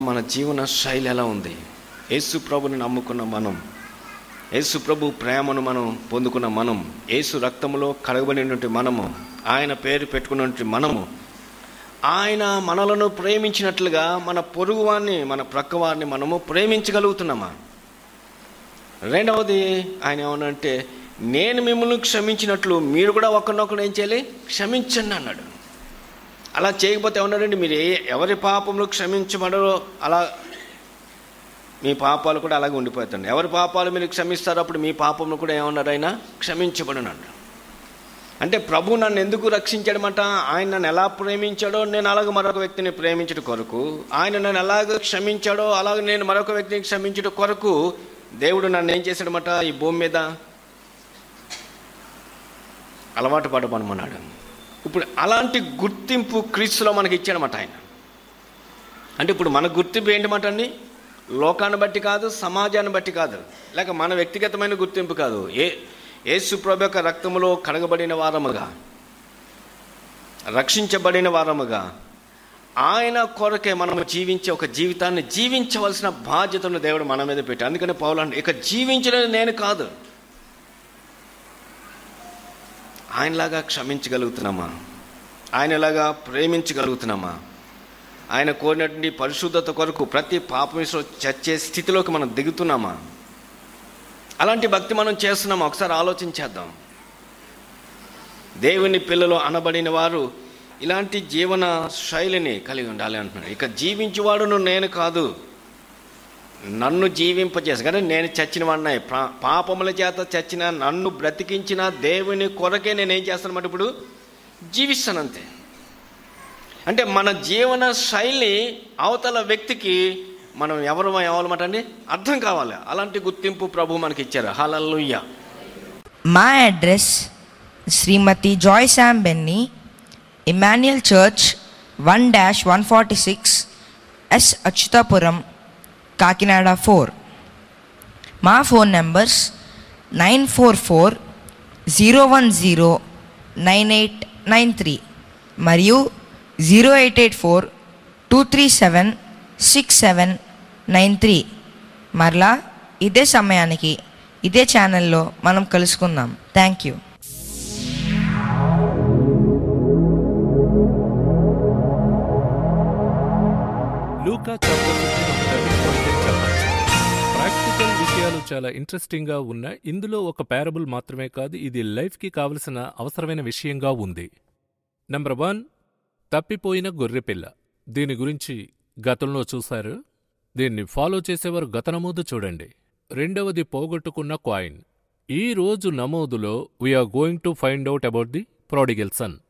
మన జీవన శైలి ఎలా ఉంది యేసు ప్రభుని నమ్ముకున్న మనం యేసు ప్రభు ప్రేమను మనం పొందుకున్న మనం యేసు రక్తములో కడగబడినటువంటి మనము ఆయన పేరు పెట్టుకున్నటువంటి మనము ఆయన మనలను ప్రేమించినట్లుగా మన పొరుగువాన్ని మన ప్రక్కవారిని మనము ప్రేమించగలుగుతున్నామా రెండవది ఆయన ఏమనంటే నేను మిమ్మల్ని క్షమించినట్లు మీరు కూడా ఒకరినొకరు ఏం చేయాలి క్షమించండి అన్నాడు అలా చేయకపోతే ఏమన్నాడండి మీరు ఏ ఎవరి పాపములు క్షమించబడరో అలా మీ పాపాలు కూడా అలాగే ఉండిపోతాయండి ఎవరి పాపాలు మీరు క్షమిస్తారో అప్పుడు మీ పాపములు కూడా ఏమన్నారు ఆయన క్షమించబడినాడు అంటే ప్రభు నన్ను ఎందుకు రక్షించడమంట ఆయన నన్ను ఎలా ప్రేమించాడో నేను అలాగ మరొక వ్యక్తిని ప్రేమించడం కొరకు ఆయన నన్ను ఎలాగ క్షమించాడో అలాగ నేను మరొక వ్యక్తిని క్షమించడం కొరకు దేవుడు నన్ను ఏం చేశాడనమాట ఈ భూమి మీద అలవాటు పడమన్నాడు ఇప్పుడు అలాంటి గుర్తింపు క్రీస్తులో మనకి ఇచ్చాడనమాట ఆయన అంటే ఇప్పుడు మన గుర్తింపు ఏంటన్నమాట అండి లోకాన్ని బట్టి కాదు సమాజాన్ని బట్టి కాదు లేక మన వ్యక్తిగతమైన గుర్తింపు కాదు ఏ యేసు ప్రభు యొక్క రక్తములో కడగబడిన వారముగా రక్షించబడిన వారముగా ఆయన కొరకే మనం జీవించే ఒక జీవితాన్ని జీవించవలసిన బాధ్యతను దేవుడు మన మీద పెట్టి అందుకని పౌలు ఇక జీవించలేదు నేను కాదు ఆయనలాగా క్షమించగలుగుతున్నామా ఆయనలాగా ప్రేమించగలుగుతున్నామా ఆయన కోరినటువంటి పరిశుద్ధత కొరకు ప్రతి పాపం చచ్చే స్థితిలోకి మనం దిగుతున్నామా అలాంటి భక్తి మనం చేస్తున్నామా ఒకసారి ఆలోచించేద్దాం దేవుని పిల్లలు అనబడిన వారు ఇలాంటి జీవన శైలిని కలిగి ఉండాలి అంటున్నాడు ఇక జీవించేవాడును నేను కాదు నన్ను జీవింపజేసి కానీ నేను చచ్చిన వాడినే పాపముల చేత చచ్చిన నన్ను బ్రతికించిన దేవుని కొరకే నేనేం చేస్తానమాట ఇప్పుడు జీవిస్తాను అంతే అంటే మన జీవన శైలి అవతల వ్యక్తికి మనం ఎవరు ఎవరమాట అండి అర్థం కావాలి అలాంటి గుర్తింపు ప్రభు మనకి ఇచ్చారు హలల్లుయ్య మా address Srimathi Joy Sam Benny Emmanuel church one dash one forty six S Achyutapuram Kakinada four మా phone numbers nine four four zero one zero nine eight nine three మరియు zero eight eight four two three seven six seven nine three మరలా ఇదే సమయానికి ఇదే ఛానల్లో మనం కలుసుకుందాం thank you లూకా చాప్టర్ ఫిఫ్టీన్ ఒక టర్నింగ్ పాయింట్ అని చెప్పచ్చు ప్రాక్టికల్ విషయాలు చాలా ఇంట్రెస్టింగ్గా ఉన్న ఇందులో ఒక పారబుల్ మాత్రమే కాదు ఇది లైఫ్కి కావలసిన అవసరమైన విషయంగా ఉంది నెంబర్ వన్ తప్పిపోయిన గొర్రెపిల్ల దీని గురించి గతంలో చూశారు దీన్ని ఫాలో చేసేవారు గత నమోదు చూడండి రెండవది పోగొట్టుకున్న కాయిన్ ఈ రోజు నమోదులో we're going to find out about the prodigal sun